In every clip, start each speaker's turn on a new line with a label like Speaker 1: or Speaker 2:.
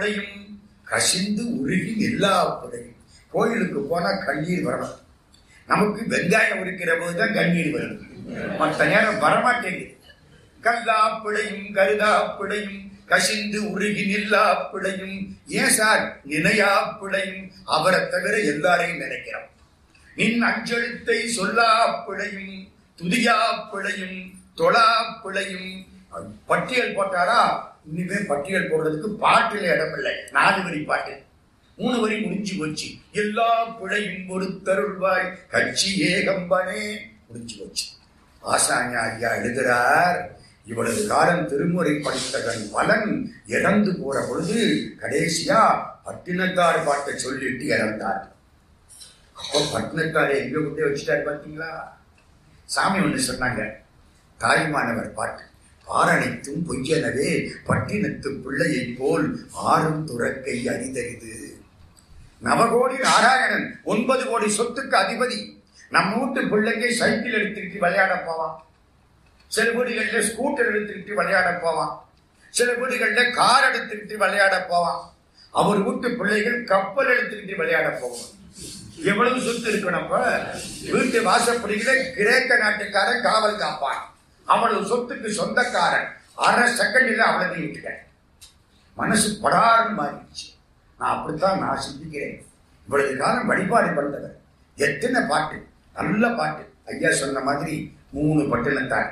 Speaker 1: பிழையும் கசிந்து உருகி எல்லா பிழையும் கோயிலுக்கு போனா கண்ணீர் வரணும் நமக்கு வெங்காயம் உரிக்கிற போது தான் கண்ணீர் வருது மற்ற நேரம் வரமாட்டேங்குது கல்லா பிழையும் கருதா பிழையும் கசிந்து உருகி நில்லா பிழையும் ஏன் சார் நினையா பிழையும் அவரை தவிர எல்லாரையும் நினைக்கிறோம் நின் அஞ்செழுத்தை சொல்லா பிழையும் துதியா பிழையும் தொழா பிழையும் பட்டியல் போட்டாரா இனிமே பட்டியல் போடுறதுக்கு பாட்டில் இடமில்லை நாலு வரி பாட்டு மூணு வரி முடிஞ்சு போச்சு எல்லா பிழையும் பொறுத்தருள்வாய் கட்சி ஏகம்பனே முடிஞ்சு போச்சு ஆசாஞ ஐயா எழுதுறார் இவ்வளவு காலம் திருமுறை படித்ததன் பலன் இறந்து போற பொழுது கடைசியா பட்டினத்தார் பாட்டை சொல்லிட்டு இறந்தார் அப்போ பட்டினத்தாரை எங்க கொண்டு வச்சுட்டாரு பாத்தீங்களா சாமி ஒண்ணு சொன்னாங்க தாய்மானவர் பாட்டு பாரணைத்தும் பொய்யனவே பட்டினத்து பிள்ளையைப் போல் ஆறும் துறக்கை அரிதறிது நவகோடி நாராயணன் ஒன்பது கோடி சொத்துக்கு அதிபதி நம்ம வீட்டு பிள்ளைங்க சைக்கிள் எடுத்துக்கிட்டு விளையாட போவான் சில வீடுகள்ல ஸ்கூட்டர் எடுத்துக்கிட்டு விளையாட போவான் சில வீடுகள்ல கார் எடுத்துக்கிட்டு விளையாட போவான் அவர் வீட்டு பிள்ளைகள் கப்பல் எடுத்துக்கிட்டு விளையாட போவான் எவ்வளவு சொத்து இருக்கணும் அப்ப வீட்டு வாசப்படியில கிரேக்க நாட்டுக்காரன் காவல் காப்பான் அவ்வளவு சொத்துக்கு சொந்தக்காரன் அரை செகண்ட்ல அவ்வளவு விட்டுட்டேன் மனசு படாரம் மாறிடுச்சு நான் அப்படித்தான் நான் சிந்திக்கிறேன் இவ்வளவு காலம் வழிபாடு பண்ணவர் எத்தனை பாட்டு நல்ல பாட்டு ஐயா சொன்ன மாதிரி மூணு பட்டினத்தார்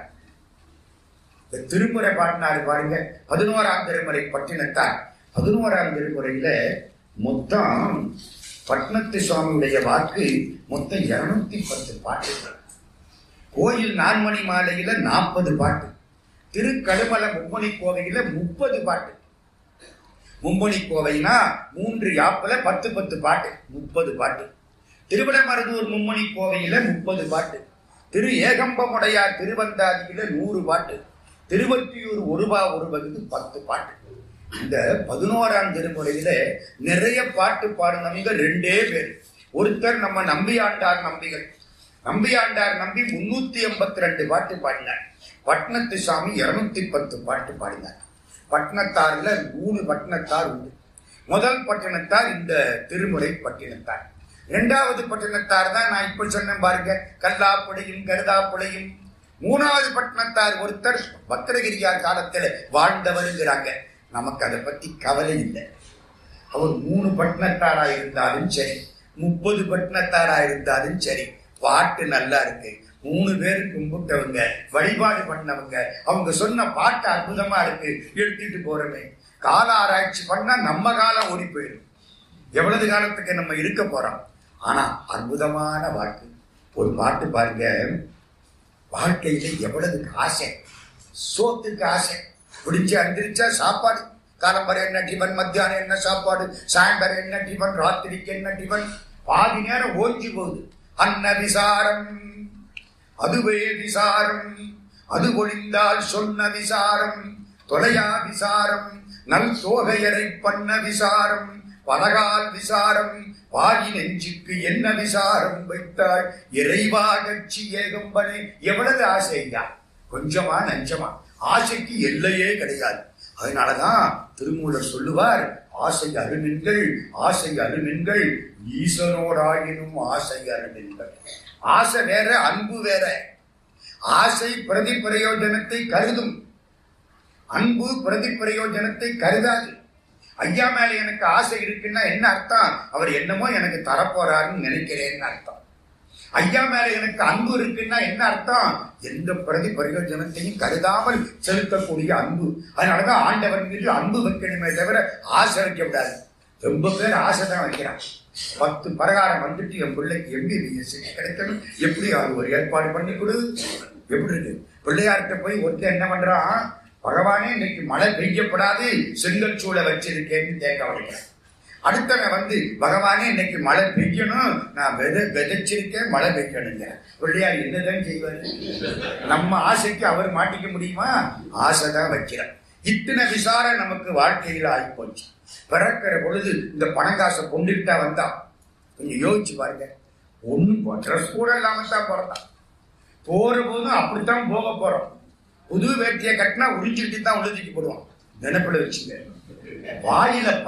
Speaker 1: இந்த திருமுறை பாடினாரு பாருங்க பதினோராம் திருமுறை பட்டினத்தார் பதினோராம் திருமுறையில மொத்தம் பட்னத்து சுவாமியுடைய வாக்கு மொத்தம் இருநூத்தி பத்து பாட்டுகள் கோயில் நான்மணி மாலையில நாற்பது பாட்டு திருக்கடுமல மும்மணி கோவையில முப்பது பாட்டு மும்மணி கோவைனா மூன்று யாப்புல பத்து பத்து பாட்டு முப்பது பாட்டு திருவிடமருதூர் மும்மணி கோவையில முப்பது பாட்டு திரு ஏகம்பமுடையார் திருவந்தாதியில நூறு பாட்டு திருவற்றியூர் ஒருபா ஒரு வகுது பத்து பாட்டு இந்த பதினோராம் திருமுறையில நிறைய பாட்டு பாடினவங்க ரெண்டே பேர் ஒருத்தர் நம்ம நம்பியாண்டார் நம்பிகள் நம்பியாண்டார் நம்பி முன்னூத்தி எண்பத்தி ரெண்டு பாட்டு பாடினார் பட்னத்து சாமி இருநூத்தி பத்து பாட்டு பாடினார் பட்டினத்தார்ல மூணு பட்டினத்தார் உண்டு முதல் பட்டினத்தார் இந்த திருமுறை பட்டினத்தார் இரண்டாவது பட்டினத்தார் தான் நான் இப்ப சொன்னேன் பாருங்க கல்லாப்புடையும் கருதாப்புடையும் மூணாவது பட்டினத்தார் ஒருத்தர் பத்திரகிரியார் காலத்துல வாழ்ந்தவருங்கிறாங்க நமக்கு அதை பத்தி கவலை இல்லை அவர் மூணு பட்டினத்தாரா இருந்தாலும் சரி முப்பது பட்டினத்தாரா இருந்தாலும் சரி பாட்டு நல்லா இருக்கு மூணு பேர் கும்பிட்டவங்க வழிபாடு பண்ணவங்க அவங்க சொன்ன பாட்டு அற்புதமா இருக்கு எடுத்துட்டு போறோமே கால ஆராய்ச்சி பண்ணா நம்ம காலம் ஓடி போயிடும் எவ்வளவு காலத்துக்கு நம்ம இருக்க போறோம் ஆனா அற்புதமான பாட்டு ஒரு பாட்டு பாருங்க வாழ்க்கையில எவ்வளவு ஆசை சோத்துக்கு ஆசை பிடிச்சு அந்திரிச்சா சாப்பாடு காலம்பரை என்ன டிஃபன் மத்தியானம் என்ன சாப்பாடு சாயந்தரம் என்ன டிஃபன் ராத்திரிக்கு என்ன டிஃபன் பாதி நேரம் ஓஞ்சி போகுது அன்ன விசாரம் அதுவே விசாரம் அது ஒழிந்தால் சொன்ன விசாரம் தொலையா விசாரம் நல் தோகையரை பண்ண விசாரம் பலகால் விசாரம் வாகி நெஞ்சுக்கு என்ன விசாரம் வைத்தாய் இறைவா கட்சி ஏகம்பனே எவ்வளவு ஆசையா கொஞ்சமா நஞ்சமா ஆசைக்கு எல்லையே கிடையாது அதனாலதான் திருமூலர் சொல்லுவார் ஆசை அருமின்கள் ஆசை அருமின்கள் ஈசனோடாயினும் ஆசை அருமின்கள் ஆசை வேற அன்பு வேற ஆசை பிரதி பிரயோஜனத்தை கருதும் அன்பு பிரதி பிரயோஜனத்தை கருதாது ஐயா மேல எனக்கு ஆசை இருக்குன்னா என்ன அர்த்தம் அவர் என்னமோ எனக்கு தரப்போறாருன்னு நினைக்கிறேன்னு அர்த்தம் ஐயா மேல எனக்கு அன்பு இருக்குன்னா என்ன அர்த்தம் எந்த பிரதி பிரயோஜனத்தையும் கருதாமல் செலுத்தக்கூடிய அன்பு அதனாலதான் ஆண்டவன் மீது அன்பு வைக்கணுமே தவிர ஆசை வைக்க கூடாது ரொம்ப பேர் ஆசை தான் வைக்கிறான் பத்து பிரகாரம் வந்துட்டு என் பிள்ளைக்கு எம்பிபிஎஸ் கிடைக்கணும் எப்படி அது ஒரு ஏற்பாடு பண்ணி கொடு எப்படி இருக்கு பிள்ளையார்கிட்ட போய் ஒருத்தர் என்ன பண்றான் பகவானே இன்னைக்கு மழை பெய்யப்படாது செங்கல் சூளை வச்சிருக்கேன்னு தேக்க வைக்கிறேன் அடுத்தவன் வந்து பகவானே இன்னைக்கு மழை பெய்யணும் நான் விதை விதைச்சிருக்கேன் மழை பெய்யணுங்க பிள்ளையார் என்னதான் செய்வாரு நம்ம ஆசைக்கு அவர் மாட்டிக்க முடியுமா ஆசை தான் வைக்கிறோம் இத்தனை விசாரம் நமக்கு வாழ்க்கையில ஆகி போச்சு பிறக்கிற பொழுது இந்த பணங்காசை கொண்டுகிட்டா வந்தா கொஞ்சம் யோசிச்சு பாருங்க ஒன்னும் ட்ரெஸ் கூட இல்லாம தான் பிறந்தான் போற போதும் அப்படித்தான் போக போறோம் புது வேட்டியை கட்டினா உறிஞ்சிக்கிட்டு தான் உழுதிக்கு போடுவான் நினைப்பில் வச்சுங்க வாயில